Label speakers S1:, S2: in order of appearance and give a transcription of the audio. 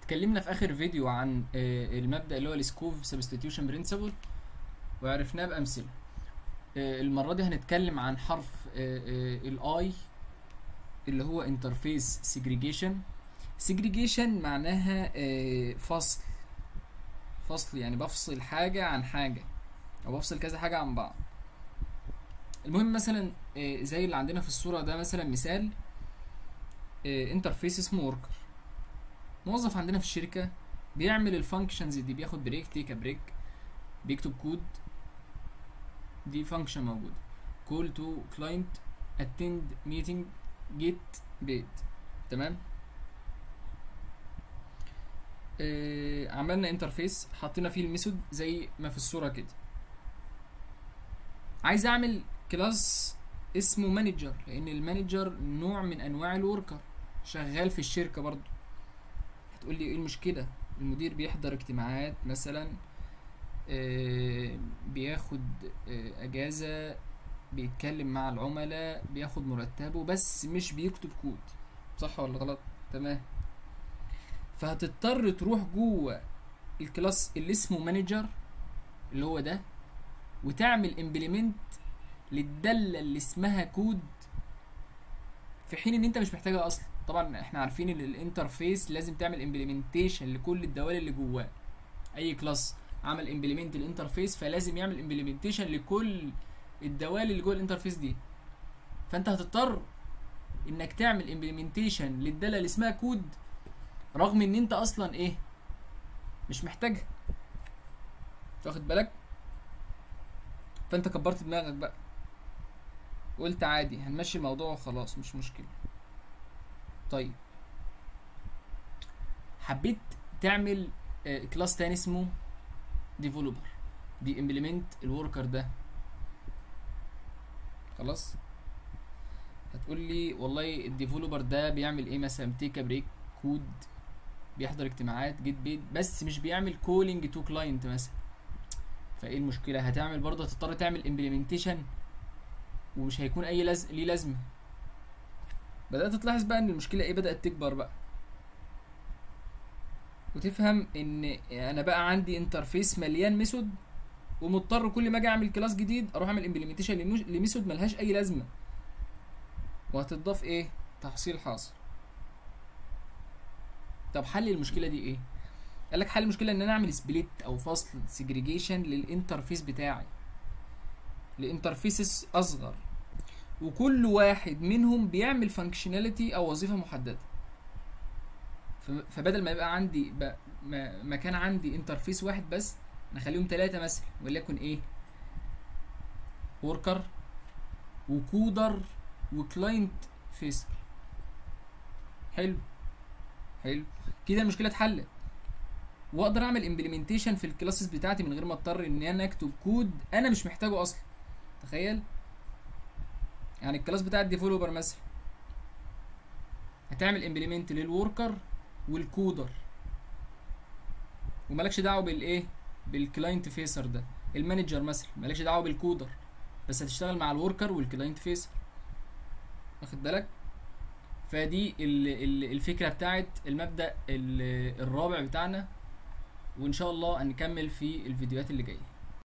S1: اتكلمنا في اخر فيديو عن آه، المبدا اللي هو السكوف سبستيتيوشن برنسبل وعرفناه بامثله آه، المره دي هنتكلم عن حرف الاي اللي هو انترفيس سيجريجيشن سيجريجيشن معناها آه، فصل فصل يعني بفصل حاجه عن حاجه او بفصل كذا حاجه عن بعض المهم مثلا آه، زي اللي عندنا في الصوره ده مثلا مثال انترفيس اسمه وركر موظف عندنا في الشركه بيعمل الفانكشنز دي بياخد بريك تيك بريك بيكتب كود دي فانكشن موجوده كول تو كلاينت اتند ميتنج جيت بيت تمام آه عملنا انترفيس حطينا فيه الميثود زي ما في الصوره كده عايز اعمل كلاس اسمه مانجر لان المانجر نوع من انواع الوركر شغال في الشركه برضو هتقول لي ايه المشكله المدير بيحضر اجتماعات مثلا آه، بياخد آه، اجازه بيتكلم مع العملاء بياخد مرتبه بس مش بيكتب كود صح ولا غلط تمام فهتضطر تروح جوه الكلاس اللي اسمه مانجر اللي هو ده وتعمل امبلمنت للداله اللي اسمها كود في حين ان انت مش محتاجها اصلا طبعا احنا عارفين ان الانترفيس لازم تعمل امبلمنتيشن لكل الدوال اللي جواه اي كلاس عمل امبلمنت الانترفيس فلازم يعمل امبلمنتيشن لكل الدوال اللي جوه الانترفيس دي فانت هتضطر انك تعمل امبلمنتيشن للداله اللي اسمها كود رغم ان انت اصلا ايه مش محتاجها واخد بالك فانت كبرت دماغك بقى قلت عادي هنمشي الموضوع وخلاص مش مشكله طيب حبيت تعمل آه، كلاس تاني اسمه ديفلوبر بيمبلمنت الوركر ده خلاص هتقول لي والله الديفلوبر ده بيعمل ايه مثلا تيك بريك كود بيحضر اجتماعات جيت بيت بس مش بيعمل كولينج تو كلاينت مثلا فايه المشكله هتعمل برضه هتضطر تعمل امبلمنتيشن ومش هيكون اي لز... ليه لازمه بدات تلاحظ بقى ان المشكله ايه بدات تكبر بقى وتفهم ان انا بقى عندي انترفيس مليان ميثود ومضطر كل ما اجي اعمل كلاس جديد اروح اعمل امبلمنتيشن لميثود ملهاش اي لازمه وهتضاف ايه تحصيل حاصل طب حل المشكله دي ايه قال لك حل المشكله ان انا اعمل سبليت او فصل سيجريجيشن للانترفيس بتاعي لانترفيسز اصغر وكل واحد منهم بيعمل فانكشناليتي او وظيفه محدده ف- فبدل ما يبقى عندي ب... ما... ما كان عندي انترفيس واحد بس نخليهم ثلاثة مثلا وليكن ايه وركر وكودر وكلاينت فيسر حلو حلو كده المشكله اتحلت واقدر اعمل امبلمنتيشن في الكلاسز بتاعتي من غير ما اضطر ان انا اكتب كود انا مش محتاجه اصلا تخيل يعني الكلاس بتاع الديفلوبر مثلا هتعمل امبلمنت للوركر والكودر ومالكش دعوه بالايه بالكلاينت فيسر ده المانجر مثلا مالكش دعوه بالكودر بس هتشتغل مع الوركر والكلاينت فيسر واخد بالك فدي ال- ال- الفكره بتاعت المبدا ال- الرابع بتاعنا وان شاء الله هنكمل في الفيديوهات اللي جايه